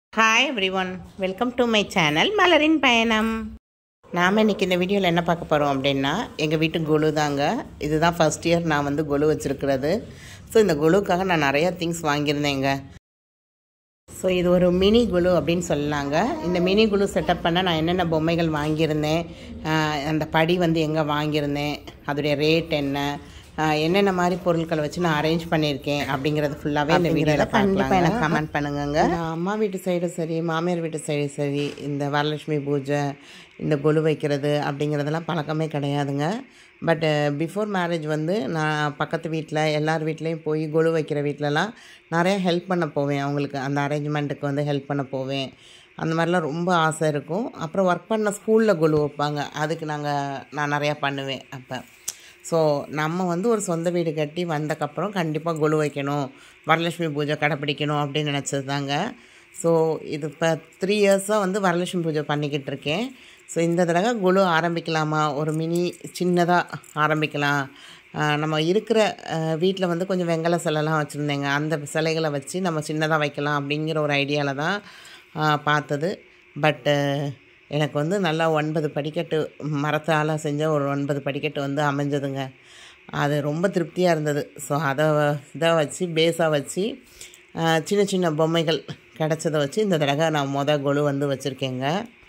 hi everyone welcome to my channel மலரின் பயணம் நாம் இன்னைக்கு இந்த வீடியோவில் என்ன பார்க்க போகிறோம் அப்படின்னா எங்கள் வீட்டு குழு தாங்க இதுதான் ஃபஸ்ட் இயர் நான் வந்து குழு வச்சுருக்கிறது ஸோ இந்த குழுக்காக நான் நிறையா திங்ஸ் வாங்கியிருந்தேங்க ஸோ இது ஒரு மினி குழு அப்படின்னு சொல்லலாங்க இந்த மினி குழு செட்டப் பண்ண நான் என்னென்ன பொம்மைகள் வாங்கியிருந்தேன் ஆஹ் அந்த படி வந்து எங்கே வாங்கியிருந்தேன் அதோடைய ரேட் என்ன ஆஹ் என்னென்ன மாதிரி பொருட்களை வச்சு நான் அரேஞ்ச் பண்ணியிருக்கேன் அப்படிங்கிறது ஃபுல்லாகவே இந்த வீடியோவில் கண்டிப்பாக எனக்கு கமெண்ட் பண்ணுங்கங்க நான் அம்மா வீட்டு சைடும் சரி மாமியார் வீட்டு சைடும் சரி இந்த வரலட்சுமி பூஜை இந்த கொலு வைக்கிறது அப்படிங்கிறதெல்லாம் பழக்கமே கிடையாதுங்க பட் பிஃபோர் மேரேஜ் வந்து நான் பக்கத்து வீட்டில் எல்லார் வீட்லேயும் போய் கொலு வைக்கிற வீட்டிலலாம் நிறைய ஹெல்ப் பண்ண போவேன் அவங்களுக்கு அந்த அரேஞ்ச்மெண்ட்டுக்கு வந்து ஹெல்ப் பண்ண போவேன் அந்த மாதிரிலாம் ரொம்ப ஆசை இருக்கும் அப்புறம் ஒர்க் பண்ண ஸ்கூலில் கொலு வைப்பாங்க அதுக்கு நாங்கள் நான் நிறையா பண்ணுவேன் அப்போ ஸோ நம்ம வந்து ஒரு சொந்த வீடு கட்டி வந்தக்கப்புறம் கண்டிப்பாக கொலு வைக்கணும் வரலட்சுமி பூஜை கடைப்பிடிக்கணும் அப்படின்னு நினச்சது தாங்க ஸோ இது இப்போ த்ரீ இயர்ஸாக வந்து வரலட்சுமி பூஜை பண்ணிக்கிட்டு இருக்கேன் ஸோ இந்த தடவை குழு ஆரம்பிக்கலாமா ஒரு மினி சின்னதாக ஆரம்பிக்கலாம் ஆஹ் நம்ம இருக்கிற வீட்டில் வந்து கொஞ்சம் வெங்கல சிலைலாம் வச்சுருந்தேங்க அந்த சிலைகளை வச்சு நம்ம சின்னதாக வைக்கலாம் அப்படிங்கிற ஒரு ஐடியாவில் தான் ஆஹ் பார்த்தது பட்டு எனக்கு வந்து நல்லா ஒன்பது படிக்கட்டு மரத்தால் செஞ்ச ஒரு ஒன்பது படிக்கட்டு வந்து அமைஞ்சதுங்க அது ரொம்ப திருப்தியாக இருந்தது ஸோ அதை இதை வச்சு பேஸாக வச்சு ஆஹ் சின்ன சின்ன பொம்மைகள் கிடச்சதை வச்சு இந்த தடவை நான் மொதல் கொலு வந்து வச்சுருக்கேங்க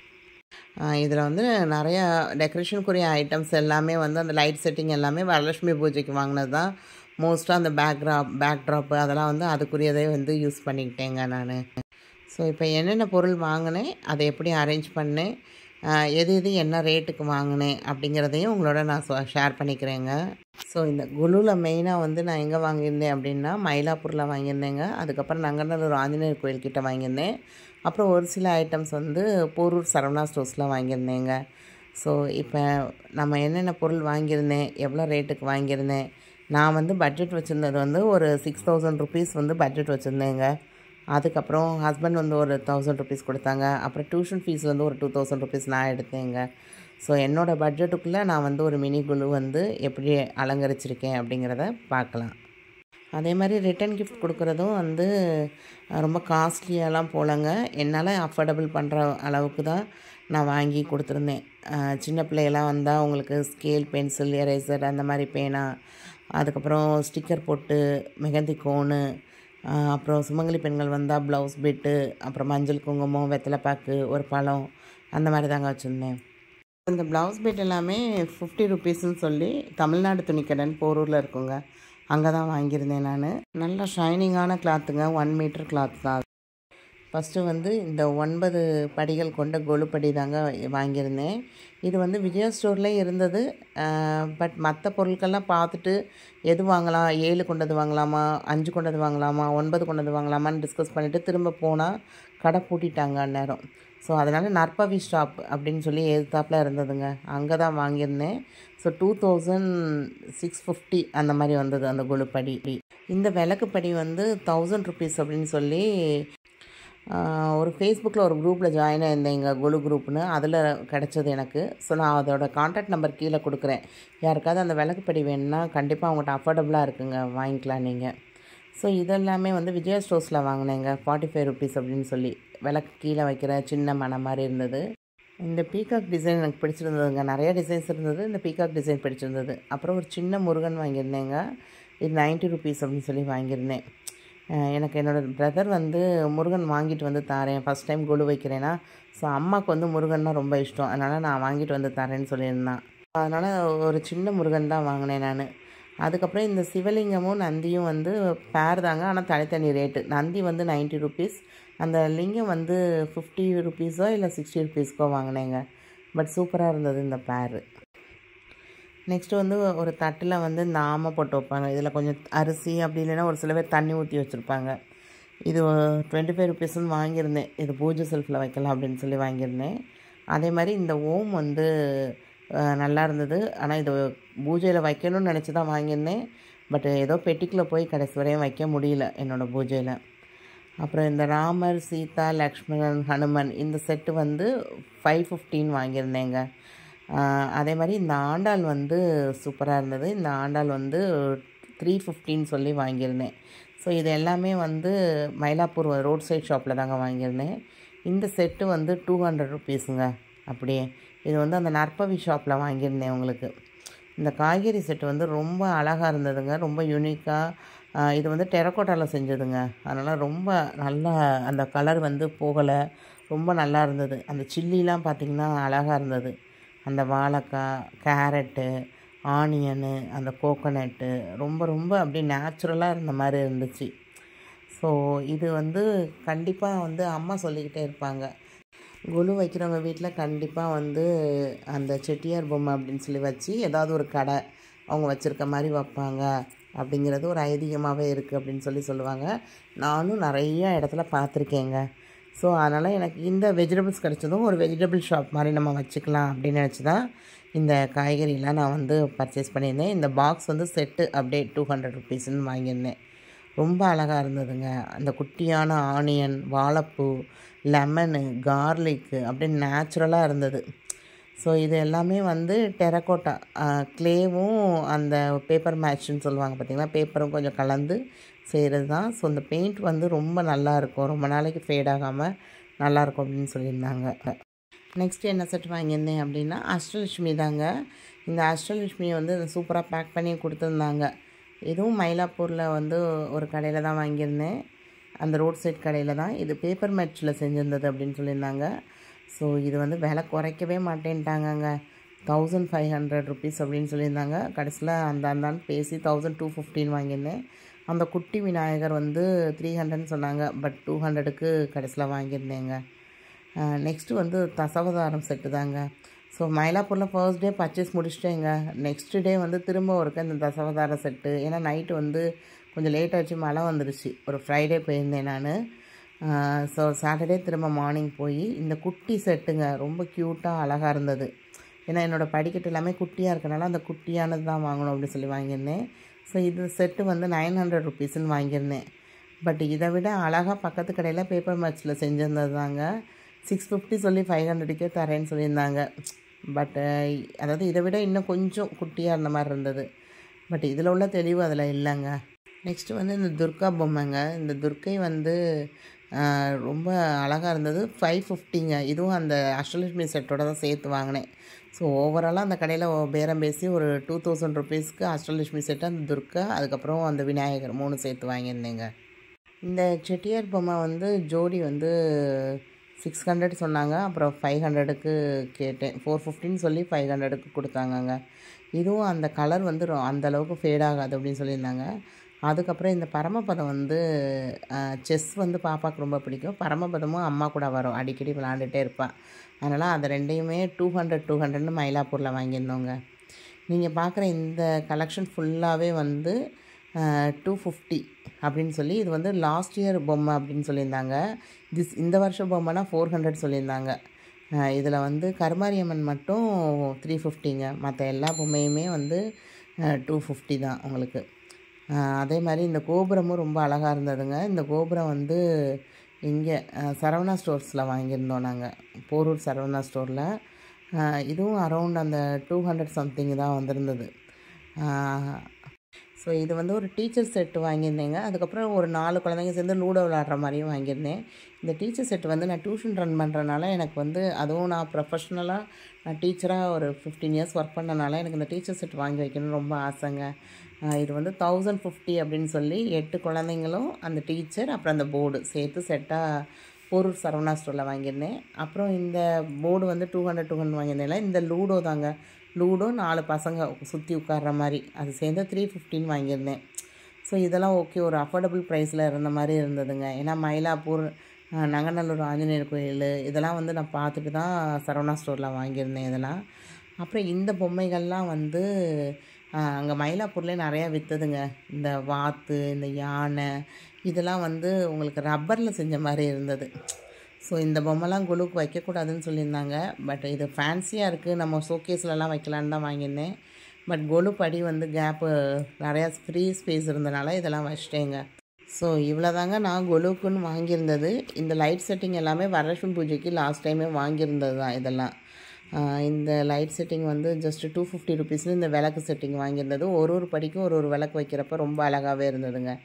இதில் வந்து நிறையா டெக்கரேஷனுக்குரிய ஐட்டம்ஸ் எல்லாமே வந்து அந்த லைட் செட்டிங் எல்லாமே வரலட்சுமி பூஜைக்கு வாங்கினது தான் மோஸ்ட்டாக அந்த பேக்ராப் பேக்ட்ராப்பு அதெல்லாம் வந்து அதுக்குரியதே வந்து யூஸ் பண்ணிக்கிட்டேங்க நான் ஸோ இப்போ என்னென்ன பொருள் வாங்கினேன் அதை எப்படி அரேஞ்ச் பண்ணேன் ஆஹ் எது எது என்ன ரேட்டுக்கு வாங்கினேன் அப்படிங்கிறதையும் உங்களோட நான் ஷேர் பண்ணிக்கிறேங்க ஸோ இந்த குலுவில் மெயினாக வந்து நான் எங்கே வாங்கியிருந்தேன் அப்படின்னா மயிலாப்பூரில் வாங்கியிருந்தேங்க அதுக்கப்புறம் நங்கநல்லூர் ஆஞ்சநேயர் கோயில்கிட்ட வாங்கியிருந்தேன் அப்புறம் ஒரு சில ஐட்டம்ஸ் வந்து போரூர் சரவணா ஸ்டோர்ஸில் வாங்கியிருந்தேங்க ஸோ இப்போ நம்ம என்னென்ன பொருள் வாங்கியிருந்தேன் எவ்வளோ ரேட்டுக்கு வாங்கியிருந்தேன் நான் வந்து பட்ஜெட் வச்சுருந்தது வந்து ஒரு சிக்ஸ் தௌசண்ட் ருபீஸ் வந்து பட்ஜெட் வச்சுருந்தேங்க அதுக்கப்புறம் ஹஸ்பண்ட் வந்து ஒரு தௌசண்ட் ருபீஸ் கொடுத்தாங்க அப்புறம் டியூஷன் ஃபீஸ் வந்து ஒரு டூ தௌசண்ட் ருபீஸ் நான் எடுத்தேங்க ஸோ என்னோடய பட்ஜெட்டுக்குள்ளே நான் வந்து ஒரு மினி குழு வந்து எப்படி அலங்கரிச்சிருக்கேன் அப்படிங்கிறத பார்க்கலாம் அதே மாதிரி ரிட்டன் கிஃப்ட் கொடுக்குறதும் வந்து அஹ், ரொம்ப காஸ்ட்லியாலாம் போலங்க என்னால் அஃபோர்டபுள் பண்ணுற அளவுக்கு தான் நான் வாங்கி கொடுத்துருந்தேன் அஹ், சின்ன பிள்ளையெல்லாம் வந்தால் உங்களுக்கு ஸ்கேல் பென்சில் எரேசர் அந்த மாதிரி பேனா அதுக்கப்புறம் ஸ்டிக்கர் போட்டு மெஹந்தி கோனு ஆஹ் அப்புறம் சுமங்கலி பெண்கள் வந்தால் ப்ளவுஸ் பிட்டு அப்புறம் மஞ்சள் குங்குமம் வெத்தலைப்பாக்கு ஒரு பழம் அந்த மாதிரி தாங்க வச்சுருந்தேன் இந்த ப்ளவுஸ் பிட் எல்லாமே ஃபிஃப்டி ருபீஸ்னு சொல்லி தமிழ்நாடு துணிக்கடன் போரூரில் இருக்குங்க அங்கே தான் வாங்கியிருந்தேன் நான் நல்லா ஷைனிங்கான கிளாத்துங்க ஒன் மீட்டர் கிளாத் தான் ஃபஸ்ட்டு வந்து இந்த ஒன்பது படிகள் கொண்ட கொலுப்படி தாங்க வாங்கியிருந்தேன் இது வந்து விஜயா ஸ்டோர்லேயே இருந்தது பட் மற்ற பொருட்கள்லாம் பார்த்துட்டு எது வாங்கலாம் ஏழு கொண்டது வாங்கலாமா அஞ்சு கொண்டது வாங்கலாமா ஒன்பது கொண்டது வாங்கலாமான்னு டிஸ்கஸ் பண்ணிவிட்டு திரும்ப போனால் கடை பூட்டிட்டாங்க அந்நேரம் ஸோ அதனால் நற்பவி ஸ்டாப் அப்படின்னு சொல்லி எதிர்த்தாப்பில் இருந்ததுங்க அங்கே தான் வாங்கியிருந்தேன் so two thousand six fifty அந்த மாதிரி வந்தது அந்த கொலுப்படி இந்த விளக்குப்படி வந்து தௌசண்ட் ருபீஸ் அப்படின்னு சொல்லி ஆஹ் ஒரு ஃபேஸ்புக்கில் ஒரு குரூப்பில் ஜாயின் ஆயிருந்தேங்க குழு குரூப்னு அதில் கிடச்சது எனக்கு ஸோ நான் அதோட காண்டாக்ட் நம்பர் கீழே கொடுக்குறேன் யாருக்காவது அந்த விளக்குப்படி வேணும்னா கண்டிப்பாக அவங்கள்ட்ட அஃபோர்டபுளாக இருக்குங்க வாங்கிக்கலாம் நீங்கள் ஸோ இதெல்லாமே வந்து விஜயா ஸ்டோர்ஸில் வாங்கினேங்க ஃபார்ட்டி ஃபைவ் ருபீஸ் அப்படின்னு சொல்லி விளக்கு கீழே வைக்கிற சின்ன மனை மாதிரி இருந்தது இந்த பீகாக் டிசைன் எனக்கு பிடிச்சிருந்ததுங்க நிறைய டிசைன்ஸ் இருந்தது இந்த பீகாக் டிசைன் பிடிச்சிருந்தது அப்புறம் ஒரு சின்ன முருகன் வாங்கியிருந்தேங்க இது 90 ருபீஸ் அப்படின்னு சொல்லி வாங்கியிருந்தேன் அஹ் எனக்கு என்னோடய பிரதர் வந்து முருகன் வாங்கிட்டு வந்து தாரேன் ஃபஸ்ட் டைம் கொலு வைக்கிறேன்னா ஸோ அம்மாவுக்கு வந்து முருகன்னா ரொம்ப இஷ்டம் அதனால் நான் வாங்கிட்டு வந்து தரேன்னு சொல்லியிருந்தான் அதனால் ஒரு சின்ன முருகன் தான் வாங்கினேன் நான் அதுக்கப்புறம் இந்த சிவலிங்கமும் நந்தியும் வந்து பேர் தாங்க ஆனால் தனித்தனி ரேட்டு நந்தி வந்து 90 ருபீஸ் அந்த லிங்கம் வந்து ஃபிஃப்டி ருபீஸோ இல்லை சிக்ஸ்டி ருபீஸ்க்கோ வாங்கினேங்க பட் சூப்பராக இருந்தது இந்த பேர் நெக்ஸ்ட்டு வந்து ஒரு தட்டில் வந்து இந்த ஆமை போட்டு வைப்பாங்க இதில் கொஞ்சம் அரிசி அப்படி இல்லைன்னா ஒரு சில பேர் தண்ணி ஊற்றி வச்சுருப்பாங்க இது டுவெண்ட்டி ஃபைவ் ருபீஸ்னு வாங்கியிருந்தேன் இது பூஜை செல்ஃபில் வைக்கலாம் அப்படின்னு சொல்லி வாங்கியிருந்தேன் அதே மாதிரி இந்த ஓம் வந்து அஹ், நல்லா இருந்தது ஆனால் இது பூஜையில் வைக்கணும்னு நினச்சி தான் வாங்கியிருந்தேன் பட் ஏதோ பெட்டிக்குள்ளே போய் கடைசி வரையும் வைக்க முடியல என்னோடய பூஜையில் அப்புறம் இந்த ராமர் சீதா லக்ஷ்மணன் ஹனுமன் இந்த செட்டு வந்து ஃபைவ் ஃபிஃப்டின் வாங்கியிருந்தேங்க ஆஹ் அதே மாதிரி இந்த ஆண்டாள் வந்து சூப்பராக இருந்தது இந்த ஆண்டாள் வந்து த்ரீ ஃபிஃப்டின்னு சொல்லி வாங்கியிருந்தேன் ஸோ இது எல்லாமே வந்து மயிலாப்பூர் ரோட் சைட் ஷாப்பில் தாங்க வாங்கியிருந்தேன் இந்த செட்டு வந்து டூ ஹண்ட்ரட் ருபீஸுங்க அப்படியே இது வந்து அந்த நற்பவி ஷாப்பில் வாங்கியிருந்தேன் உங்களுக்கு இந்த காய்கறி செட்டு வந்து ரொம்ப அழகாக இருந்ததுங்க ரொம்ப யூனிக்காக இது வந்து டெரக்கோட்டாவில் செஞ்சதுங்க அதனால் ரொம்ப நல்லா அந்த கலர் வந்து போகலை ரொம்ப நல்லா இருந்தது அந்த சில்லிலாம் பார்த்திங்கன்னா அழகாக இருந்தது அந்த வாழைக்காய் கேரட்டு ஆனியனு அந்த கோகோனட்டு ரொம்ப ரொம்ப அப்படியே நேச்சுரலாக இருந்த மாதிரி இருந்துச்சு ஸோ இது வந்து கண்டிப்பாக வந்து அம்மா சொல்லிக்கிட்டே இருப்பாங்க குழு வைக்கிறவங்க வீட்டில் கண்டிப்பாக வந்து அந்த செட்டியார் பொம்மை அப்படின்னு சொல்லி வச்சு ஏதாவது ஒரு கடை அவங்க வச்சுருக்க மாதிரி வைப்பாங்க அப்படிங்கிறது ஒரு ஐதீகமாகவே இருக்குது அப்படின்னு சொல்லி சொல்லுவாங்க நானும் நிறைய இடத்துல பார்த்துருக்கேங்க ஸோ அதனால் எனக்கு இந்த வெஜிடபிள்ஸ் கிடச்சதும் ஒரு வெஜிடபிள் ஷாப் மாதிரி நம்ம வச்சுக்கலாம் அப்படின்னு நினச்சி தான் இந்த காய்கறிலாம் நான் வந்து பர்ச்சேஸ் பண்ணியிருந்தேன் இந்த பாக்ஸ் வந்து செட்டு அப்படியே டூ ஹண்ட்ரட் ருபீஸ்ன்னு வாங்கியிருந்தேன் ரொம்ப அழகாக இருந்ததுங்க அந்த குட்டியான ஆனியன் வாழைப்பூ லெமனு கார்லிக்கு அப்படியே நேச்சுரலாக இருந்தது ஸோ இது எல்லாமே வந்து டெரக்கோட்டா க்ளேவும் அந்த பேப்பர் மேட்ச்னு சொல்லுவாங்க பார்த்திங்களா பேப்பரும் கொஞ்சம் கலந்து செய்கிறது தான் ஸோ இந்த பெயிண்ட் வந்து ரொம்ப நல்லா இருக்கும் ரொம்ப நாளைக்கு ஃபேட் ஆகாமல் நல்லாயிருக்கும் அப்படின்னு சொல்லியிருந்தாங்க நெக்ஸ்ட் என்ன செட் வாங்கியிருந்தேன் அப்படின்னா அஷ்டலட்சுமி தாங்க இந்த அஷ்டலட்சுமியை வந்து சூப்பராக பேக் பண்ணி கொடுத்துருந்தாங்க இதுவும் மயிலாப்பூரில் வந்து ஒரு கடையில் தான் வாங்கியிருந்தேன் அந்த ரோட் சைட் கடையில் தான் இது பேப்பர் மேட்ச்சில் செஞ்சுருந்தது அப்படின்னு சொல்லியிருந்தாங்க ஸோ இது வந்து விலை குறைக்கவே மாட்டேன்ட்டாங்கங்க தௌசண்ட் ஃபைவ் ஹண்ட்ரட் ருபீஸ் அப்படின்னு சொல்லியிருந்தாங்க கடைசியில் அந்த அந்தான்னு பேசி தௌசண்ட் டூ ஃபிஃப்டின் வாங்கியிருந்தேன் அந்த குட்டி விநாயகர் வந்து த்ரீ ஹண்ட்ரட்னு சொன்னாங்க பட் டூ ஹண்ட்ரடுக்கு கடைசியில் வாங்கியிருந்தேங்க நெக்ஸ்ட்டு வந்து தசவதாரம் செட்டு தாங்க ஸோ மயிலாப்பூரில் ஃபர்ஸ்ட் டே பர்ச்சேஸ் முடிச்சிட்டேங்க நெக்ஸ்ட் டே வந்து திரும்ப ஒருக்க இந்த தசவதார செட்டு ஏன்னா நைட்டு வந்து கொஞ்சம் லேட் ஆச்சு மழை வந்துருச்சு ஒரு ஃப்ரைடே போயிருந்தேன் நான் ஸோ சாட்டர்டே திரும்ப மார்னிங் போய் இந்த குட்டி செட்டுங்க ரொம்ப க்யூட்டாக அழகாக இருந்தது ஏன்னா என்னோடய படிக்கட்டு எல்லாமே குட்டியாக இருக்கனால அந்த குட்டியானது தான் வாங்கணும் அப்படின்னு சொல்லி வாங்கியிருந்தேன் ஸோ இது செட்டு வந்து நைன் ஹண்ட்ரட் ருபீஸ்ன்னு வாங்கியிருந்தேன் பட் இதை விட அழகாக பக்கத்து கடையில் பேப்பர் மேட்ச்சில் செஞ்சுருந்தது தாங்க சிக்ஸ் ஃபிஃப்டி சொல்லி ஃபைவ் ஹண்ட்ரடுக்கே தரேன்னு சொல்லியிருந்தாங்க பட்டு அதாவது இதை விட இன்னும் கொஞ்சம் குட்டியாக இருந்த மாதிரி இருந்தது பட் இதில் உள்ள தெளிவு அதில் இல்லைங்க நெக்ஸ்ட்டு வந்து இந்த துர்கா பொம்மைங்க இந்த துர்க்கை வந்து ரொம்ப அழகாக இருந்தது ஃபைவ் ஃபிஃப்டிங்க இதுவும் அந்த அஷ்டலட்சுமி செட்டோட தான் சேர்த்து வாங்கினேன் ஸோ ஓவராலாக அந்த கடையில் பேரம் பேசி ஒரு டூ தௌசண்ட் ருபீஸ்க்கு அஷ்டலட்சுமி செட்டு அந்த துர்கா அதுக்கப்புறம் அந்த விநாயகர் மூணு சேர்த்து வாங்கியிருந்தேங்க இந்த செட்டியார் பொம்மை வந்து ஜோடி வந்து சிக்ஸ் ஹண்ட்ரட் சொன்னாங்க அப்புறம் ஃபைவ் ஹண்ட்ரடுக்கு கேட்டேன் ஃபோர் ஃபிஃப்டின்னு சொல்லி ஃபைவ் ஹண்ட்ரடுக்கு கொடுத்தாங்கங்க இதுவும் அந்த கலர் வந்து அந்த அளவுக்கு ஃபேட் ஆகாது அப்படின்னு சொல்லியிருந்தாங்க அதுக்கப்புறம் இந்த பரமபதம் வந்து செஸ் வந்து பாப்பாவுக்கு ரொம்ப பிடிக்கும் பரமபதமும் அம்மா கூட வரும் அடிக்கடி விளாண்டுட்டே இருப்பாள் அதனால் அதை ரெண்டையுமே டூ ஹண்ட்ரட் டூ ஹண்ட்ரட்னு மயிலாப்பூரில் வாங்கியிருந்தோங்க நீங்கள் பார்க்குற இந்த கலெக்ஷன் ஃபுல்லாகவே வந்து டூ ஃபிஃப்டி அப்படின்னு சொல்லி இது வந்து லாஸ்ட் இயர் பொம்மை அப்படின்னு சொல்லியிருந்தாங்க திஸ் இந்த வருஷம் பொம்மைனா ஃபோர் ஹண்ட்ரட் சொல்லியிருந்தாங்க இதில் வந்து கருமாரியம்மன் மட்டும் த்ரீ ஃபிஃப்டிங்க மற்ற எல்லா பொம்மையுமே வந்து டூ ஃபிஃப்டி தான் உங்களுக்கு அதே மாதிரி இந்த கோபுரமும் ரொம்ப அழகாக இருந்ததுங்க இந்த கோபுரம் வந்து இங்கே சரவணா ஸ்டோர்ஸில் வாங்கியிருந்தோம் நாங்கள் போரூர் சரவணா ஸ்டோரில் இதுவும் அரௌண்ட் அந்த டூ ஹண்ட்ரட் சம்திங் தான் வந்திருந்தது ஸோ இது வந்து ஒரு டீச்சர் செட்டு வாங்கியிருந்தேங்க அதுக்கப்புறம் ஒரு நாலு குழந்தைங்க சேர்ந்து லூடோ விளாட்ற மாதிரியும் வாங்கியிருந்தேன் இந்த டீச்சர் செட் வந்து நான் டியூஷன் ரன் பண்ணுறனால எனக்கு வந்து அதுவும் நான் ப்ரொஃபஷ்னலாக நான் டீச்சராக ஒரு ஃபிஃப்டீன் இயர்ஸ் ஒர்க் பண்ணனால எனக்கு இந்த டீச்சர் செட் வாங்கி வைக்கணும்னு ரொம்ப ஆசைங்க இது வந்து தௌசண்ட் ஃபிஃப்டி அப்படின்னு சொல்லி எட்டு குழந்தைங்களும் அந்த டீச்சர் அப்புறம் அந்த போர்டு சேர்த்து செட்டாக போரூர் சரவணா ஸ்டோரில் வாங்கியிருந்தேன் அப்புறம் இந்த போர்டு வந்து டூ ஹண்ட்ரட் டூ ஹண்ட்ரட் வாங்கியிருந்தேன் இந்த லூடோ தாங்க லூடோ நாலு பசங்க சுற்றி உட்கார்ற மாதிரி அது சேர்ந்து த்ரீ ஃபிஃப்டின் வாங்கியிருந்தேன் ஸோ இதெல்லாம் ஓகே ஒரு அஃபோர்டபுள் ப்ரைஸில் இருந்த மாதிரி இருந்ததுங்க ஏன்னா மயிலாப்பூர் நங்கநல்லூர் ஆஞ்சநேயர் கோயில் இதெல்லாம் வந்து நான் பார்த்துட்டு தான் சரவணா ஸ்டோரில் வாங்கியிருந்தேன் இதெல்லாம் அப்புறம் இந்த பொம்மைகள்லாம் வந்து அங்கே மயிலாப்பூர்லேயே நிறையா விற்றுதுங்க இந்த வாத்து இந்த யானை இதெல்லாம் வந்து உங்களுக்கு ரப்பரில் செஞ்ச மாதிரி இருந்தது ஸோ இந்த பொம்மைலாம் குழுக்கு வைக்கக்கூடாதுன்னு சொல்லியிருந்தாங்க பட் இது ஃபேன்சியாக இருக்குது நம்ம ஷோகேஸ்லலாம் வைக்கலான்னு தான் வாங்கியிருந்தேன் பட் கொலு படி வந்து கேப்பு நிறையா ஃப்ரீ ஸ்பேஸ் இருந்தனால இதெல்லாம் வச்சிட்டேங்க ஸோ இவ்வளோ தாங்க நான் கொலுக்குன்னு வாங்கியிருந்தது இந்த லைட் செட்டிங் எல்லாமே வரலட்சுமி பூஜைக்கு லாஸ்ட் டைமே வாங்கியிருந்தது தான் இதெல்லாம் இந்த லைட் செட்டிங் வந்து ஜஸ்ட் டூ ஃபிஃப்டி ருபீஸ்னு இந்த விளக்கு செட்டிங் வாங்கியிருந்தது ஒரு ஒரு படிக்கும் ஒரு ஒரு விளக்கு வைக்கிறப்ப ரொம்ப அழகாகவே இருந்ததுங்க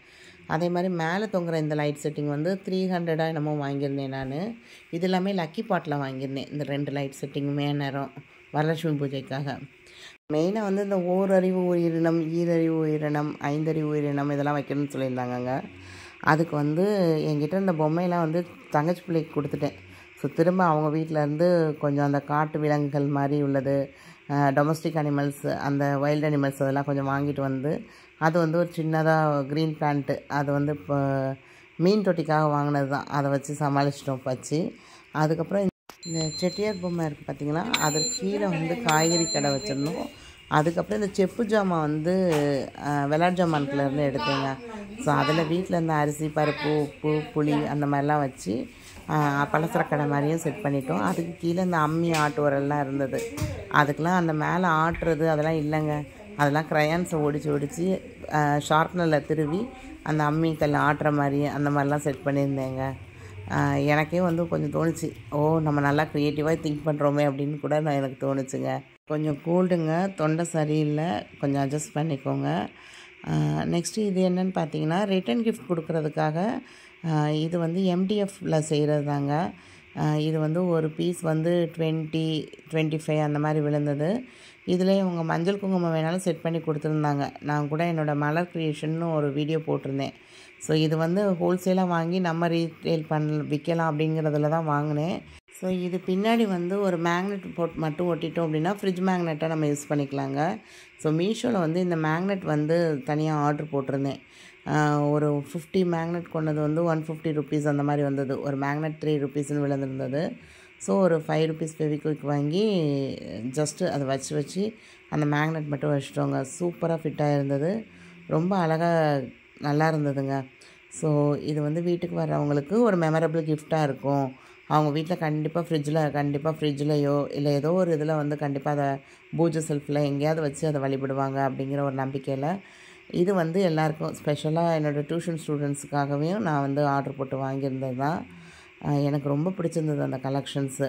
அதே மாதிரி மேலே தொங்குற இந்த லைட் செட்டிங் வந்து த்ரீ ஹண்ட்ரடாக என்னமோ வாங்கியிருந்தேன் நான் இது எல்லாமே லக்கி பாட்டில் வாங்கியிருந்தேன் இந்த ரெண்டு லைட் செட்டிங்குமே நேரம் வரலட்சுமி பூஜைக்காக மெயினாக வந்து இந்த ஓரறிவு உயிரினம் ஈரறிவு உயிரினம் ஐந்தறிவு உயிரினம் இதெல்லாம் வைக்கணும்னு சொல்லியிருந்தாங்கங்க அதுக்கு வந்து என்கிட்ட இந்த பொம்மையெல்லாம் வந்து தங்கச்சி பிள்ளைக்கு கொடுத்துட்டேன் ஸோ திரும்ப அவங்க வீட்டில் இருந்து கொஞ்சம் அந்த காட்டு விலங்குகள் மாதிரி உள்ளது டொமஸ்டிக் அனிமல்ஸ் அந்த வைல்டு அனிமல்ஸ் அதெல்லாம் கொஞ்சம் வாங்கிட்டு வந்து அது வந்து ஒரு சின்னதாக க்ரீன் பிளான்ட்டு அது வந்து இப்போ மீன் தொட்டிக்காக வாங்கினது தான் அதை வச்சு சமாளிச்சிட்டோம் வச்சு அதுக்கப்புறம் இந்த செட்டியார் பொம்மை இருக்குது பார்த்தீங்களா அதற்கு கீழே வந்து காய்கறி கடை வச்சிருந்தோம் அதுக்கப்புறம் இந்த செப்பு ஜாமான் வந்து அஹ், விளையாட்டு ஜாமான்குள்ளேருந்து எடுத்தேங்க ஸோ அதில் வீட்டில் இருந்த அரிசி பருப்பு உப்பு புளி அந்த மாதிரிலாம் வச்சு அஹ், பலசர கடை மாதிரியும் செட் பண்ணிட்டோம் அதுக்கு கீழே இந்த அம்மி ஆட்டு உரல்லாம் இருந்தது அதுக்கெலாம் அந்த மேலே ஆட்டுறது அதெல்லாம் இல்லைங்க அதெல்லாம் க்ரையான்ஸை ஒடிச்சு ஒடிச்சு ஷார்ப்னரில் திருவி அந்த அம்மி கல் ஆட்டுற மாதிரி அந்த மாதிரிலாம் செட் பண்ணியிருந்தேங்க ஆஹ் எனக்கே வந்து கொஞ்சம் தோணுச்சு ஓ நம்ம நல்லா க்ரியேட்டிவாக திங்க் பண்ணுறோமே அப்படின்னு கூட நான் எனக்கு தோணுச்சுங்க கொஞ்சம் கூல்டுங்க தொண்டை சரியில்லை கொஞ்சம் அட்ஜஸ்ட் பண்ணிக்கோங்க நெக்ஸ்ட்டு இது என்னன்னு பார்த்தீங்கன்னா ரிட்டன் கிஃப்ட் கொடுக்கறதுக்காக ஆஹ் இது வந்து எம்டிஎஃப்ல செய்கிறது தாங்க ஆஹ் இது வந்து ஒரு பீஸ் வந்து டுவெண்ட்டி டுவெண்ட்டி ஃபைவ் அந்த மாதிரி விழுந்தது இதில் இவங்க மஞ்சள் குங்குமம் வேணாலும் செட் பண்ணி கொடுத்துருந்தாங்க நான் கூட என்னோடய மலர் க்ரியேஷன்னு ஒரு வீடியோ போட்டிருந்தேன் ஸோ இது வந்து ஹோல்சேலாக வாங்கி நம்ம ரீட்டெயில் பண்ண விற்கலாம் அப்படிங்கிறதுல தான் வாங்கினேன் ஸோ இது பின்னாடி வந்து ஒரு மேக்னெட் போட் மட்டும் ஒட்டிட்டோம் அப்படின்னா ஃப்ரிட்ஜ் மேக்னெட்டாக நம்ம யூஸ் பண்ணிக்கலாங்க ஸோ மீஷோவில் வந்து இந்த மேக்னெட் வந்து தனியாக ஆர்டர் போட்டிருந்தேன் ஆஹ் ஒரு ஃபிஃப்டி மேக்னெட் கொண்டது வந்து ஒன் ஃபிஃப்டி ருபீஸ் அந்த மாதிரி வந்தது ஒரு மேக்னெட் த்ரீ ருபீஸ்னு விழுந்திருந்தது ஸோ ஒரு ஃபைவ் ருபீஸ் ஃபெவிக்விக் வாங்கி ஜஸ்ட்டு அதை வச்சு வச்சு அந்த மேக்னெட் மட்டும் வச்சுட்டோங்க சூப்பராக ஃபிட்டாக இருந்தது ரொம்ப அழகாக நல்லா இருந்ததுங்க ஸோ இது வந்து வீட்டுக்கு வர்றவங்களுக்கு ஒரு மெமரபிள் கிஃப்டாக இருக்கும் அவங்க வீட்டில் கண்டிப்பாக ஃப்ரிட்ஜில் கண்டிப்பாக ஃப்ரிட்ஜ்லையோ இல்லை ஏதோ ஒரு இதில் வந்து கண்டிப்பாக அதை பூஜை செல்ஃபில் எங்கேயாவது வச்சு அதை வழிபடுவாங்க அப்படிங்கிற ஒரு நம்பிக்கையில் இது வந்து எல்லாருக்கும் ஸ்பெஷலாக என்னோடய டியூஷன் ஸ்டூடெண்ட்ஸுக்காகவே நான் வந்து ஆர்டர் போட்டு வாங்கியிருந்தது தான் அஹ் எனக்கு ரொம்ப பிடிச்சிருந்தது அந்த கலெக்ஷன்ஸு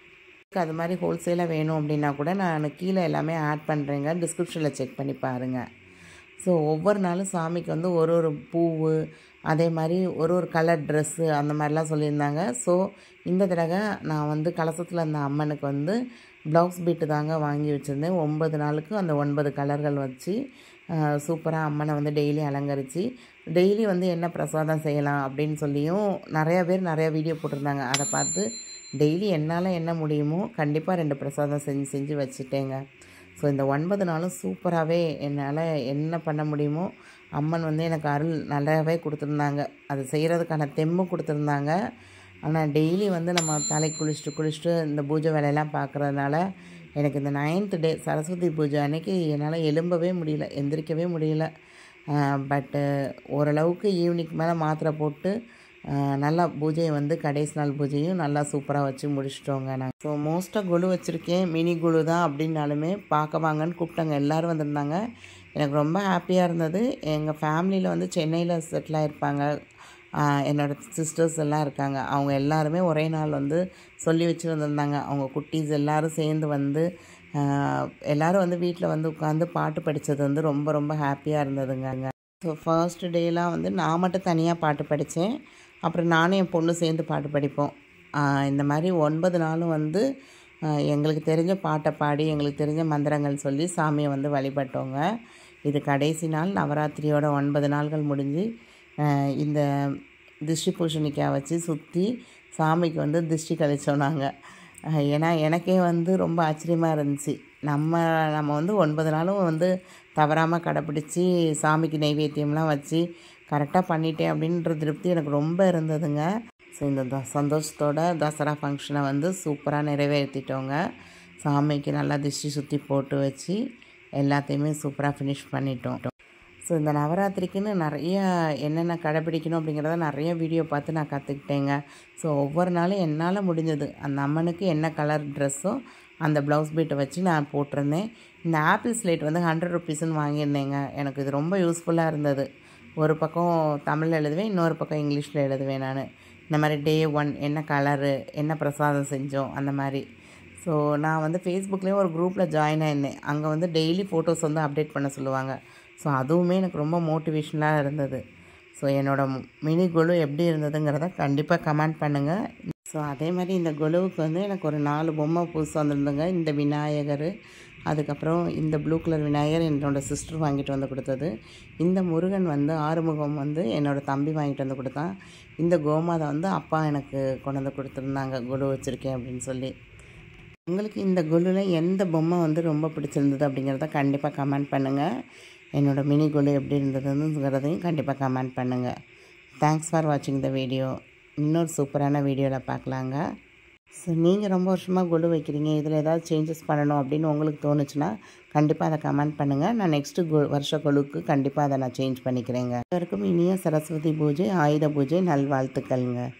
அது மாதிரி ஹோல்சேலாக வேணும் அப்படின்னா கூட நான் கீழே எல்லாமே ஆட் பண்ணுறேங்க டிஸ்கிரிப்ஷனில் செக் பண்ணி பாருங்கள் ஸோ ஒவ்வொரு நாளும் சாமிக்கு வந்து ஒரு ஒரு பூவு அதே மாதிரி ஒரு ஒரு கலர் ட்ரெஸ்ஸு அந்த மாதிரிலாம் சொல்லியிருந்தாங்க ஸோ இந்த தடவை நான் வந்து கலசத்தில் இருந்த அம்மனுக்கு வந்து ப்ளவுஸ் பீட்டு தாங்க வாங்கி வச்சுருந்தேன் ஒன்பது நாளுக்கு அந்த ஒன்பது கலர்கள் வச்சு சூப்பராக அம்மனை வந்து டெய்லி அலங்கரித்து டெய்லி வந்து என்ன பிரசாதம் செய்யலாம் அப்படின்னு சொல்லியும் நிறையா பேர் நிறையா வீடியோ போட்டிருந்தாங்க அதை பார்த்து டெய்லி என்னால் என்ன முடியுமோ கண்டிப்பாக ரெண்டு பிரசாதம் செஞ்சு செஞ்சு வச்சுட்டேங்க ஸோ இந்த ஒன்பது நாளும் சூப்பராகவே என்னால் என்ன பண்ண முடியுமோ அம்மன் வந்து எனக்கு அருள் நல்லாவே கொடுத்துருந்தாங்க அது செய்கிறதுக்கான தெம்பும் கொடுத்துருந்தாங்க ஆனால் டெய்லி வந்து நம்ம தலைக்கு குளிச்சுட்டு குளிச்சுட்டு இந்த பூஜை வேலையெல்லாம் பார்க்குறதுனால எனக்கு இந்த நைன்த் டே சரஸ்வதி பூஜை அன்னைக்கு என்னால் எழும்பவே முடியல எந்திரிக்கவே முடியல பட்டு ஓரளவுக்கு ஈவினிங் மேலே மாத்திரை போட்டு ஆஹ் நல்லா பூஜையை வந்து கடைசி நாள் பூஜையும் நல்லா சூப்பராக வச்சு முடிச்சிட்டோங்க நான் ஸோ மோஸ்ட்டாக குழு வச்சுருக்கேன் மினி குழு தான் அப்படின்னாலுமே பார்க்க வாங்கன்னு கூப்பிட்டாங்க எல்லோரும் வந்திருந்தாங்க எனக்கு ரொம்ப ஹாப்பியாக இருந்தது எங்கள் ஃபேமிலியில் வந்து சென்னையில் செட்டில் ஆகிருப்பாங்க ஆஹ் என்னோட சிஸ்டர்ஸ் எல்லாம் இருக்காங்க அவங்க எல்லாருமே ஒரே நாள் வந்து சொல்லி வச்சு வந்திருந்தாங்க அவங்க குட்டீஸ் எல்லாரும் சேர்ந்து வந்து ஆஹ் எல்லாரும் வந்து வீட்டில் வந்து உட்காந்து பாட்டு படித்தது வந்து ரொம்ப ரொம்ப ஹாப்பியாக இருந்ததுங்க ஸோ ஃபர்ஸ்ட் டேலாம் வந்து நான் மட்டும் தனியாக பாட்டு படித்தேன் அப்புறம் நானும் என் பொண்ணு சேர்ந்து பாட்டு படிப்போம் ஆஹ் இந்த மாதிரி ஒன்பது நாளும் வந்து ஆஹ் எங்களுக்கு தெரிஞ்ச பாட்டை பாடி எங்களுக்கு தெரிஞ்ச மந்திரங்கள் சொல்லி சாமியை வந்து வழிபட்டோங்க இது கடைசி நாள் நவராத்திரியோட ஒன்பது நாள்கள் முடிஞ்சு ஆஹ் இந்த திருஷ்டி பூஷணிக்காய் வச்சு சுற்றி சாமிக்கு வந்து திருஷ்டி கழிச்சோம் நாங்கள் அஹ் ஏன்னா எனக்கே வந்து ரொம்ப ஆச்சரியமாக இருந்துச்சு நம்ம நம்ம வந்து ஒன்பது நாளும் வந்து தவறாமல் கடைப்பிடிச்சி சாமிக்கு நைவேத்தியம்லாம் வச்சு கரெக்டாக பண்ணிட்டேன் அப்படின்ற திருப்தி எனக்கு ரொம்ப இருந்ததுங்க ஸோ இந்த த சந்தோஷத்தோட தசரா ஃபங்க்ஷனை வந்து சூப்பராக நிறைவேற்றிட்டோங்க சாமிக்கு நல்லா திருஷ்டி சுற்றி போட்டு வச்சு எல்லாத்தையுமே சூப்பராக ஃபினிஷ் பண்ணிட்டோம் ஸோ இந்த நவராத்திரிக்குன்னு நிறைய என்னென்ன கடைப்பிடிக்கணும் அப்படிங்கிறத நிறைய வீடியோ பார்த்து நான் கற்றுக்கிட்டேங்க ஸோ ஒவ்வொரு நாளும் என்னால் முடிஞ்சது அந்த அம்மனுக்கு என்ன கலர் ட்ரெஸ்ஸோ அந்த ப்ளவுஸ் பீட்டை வச்சு நான் போட்டிருந்தேன் இந்த ஆப்பிள் ஸ்லேட் வந்து ஹண்ட்ரட் ருபீஸ்னு வாங்கியிருந்தேங்க எனக்கு இது ரொம்ப யூஸ்ஃபுல்லாக இருந்தது ஒரு பக்கம் தமிழில் எழுதுவேன் இன்னொரு பக்கம் இங்கிலீஷில் எழுதுவேன் நான் இந்த மாதிரி டே ஒன் என்ன கலரு என்ன பிரசாதம் செஞ்சோம் அந்த மாதிரி ஸோ நான் வந்து ஃபேஸ்புக்லேயும் ஒரு குரூப்பில் ஜாயின் ஆயிருந்தேன் அங்கே வந்து டெய்லி ஃபோட்டோஸ் வந்து அப்டேட் பண்ண சொல்லுவாங்க ஸோ அதுவுமே எனக்கு ரொம்ப மோட்டிவேஷ்னலாக இருந்தது ஸோ என்னோட மினி கொலு எப்படி இருந்ததுங்கிறத கண்டிப்பாக கமெண்ட் பண்ணுங்கள் ஸோ அதே மாதிரி இந்த கொலுவுக்கு வந்து எனக்கு ஒரு நாலு பொம்மை புதுசு வந்திருந்துங்க இந்த விநாயகர் அதுக்கப்புறம் இந்த ப்ளூ கலர் விநாயகர் என்னோடய சிஸ்டர் வாங்கிட்டு வந்து கொடுத்தது இந்த முருகன் வந்து ஆறுமுகம் வந்து என்னோடய தம்பி வாங்கிட்டு வந்து கொடுத்தான் இந்த கோமாதை வந்து அப்பா எனக்கு கொண்டு வந்து கொடுத்துருந்தாங்க கொலு வச்சுருக்கேன் அப்படின்னு சொல்லி உங்களுக்கு இந்த குலுவில் எந்த பொம்மை வந்து ரொம்ப பிடிச்சிருந்தது அப்படிங்கிறத கண்டிப்பாக கமெண்ட் பண்ணுங்கள் என்னோடய மினி குலு எப்படி இருந்ததுங்கிறதையும் கண்டிப்பாக கமெண்ட் பண்ணுங்கள் தேங்க்ஸ் ஃபார் வாட்சிங் த வீடியோ இன்னொரு சூப்பரான வீடியோவில் பார்க்கலாங்க ஸோ நீங்கள் ரொம்ப வருஷமாக குலு வைக்கிறீங்க இதில் ஏதாவது சேஞ்சஸ் பண்ணணும் அப்படின்னு உங்களுக்கு தோணுச்சுன்னா கண்டிப்பாக அதை கமெண்ட் பண்ணுங்கள் நான் நெக்ஸ்ட்டு கு வருஷ குழுக்கு கண்டிப்பாக அதை நான் சேஞ்ச் பண்ணிக்கிறேங்க எல்லாருக்கும் இனிய சரஸ்வதி பூஜை ஆயுத பூஜை நல்வாழ்த்துக்கள்ங்க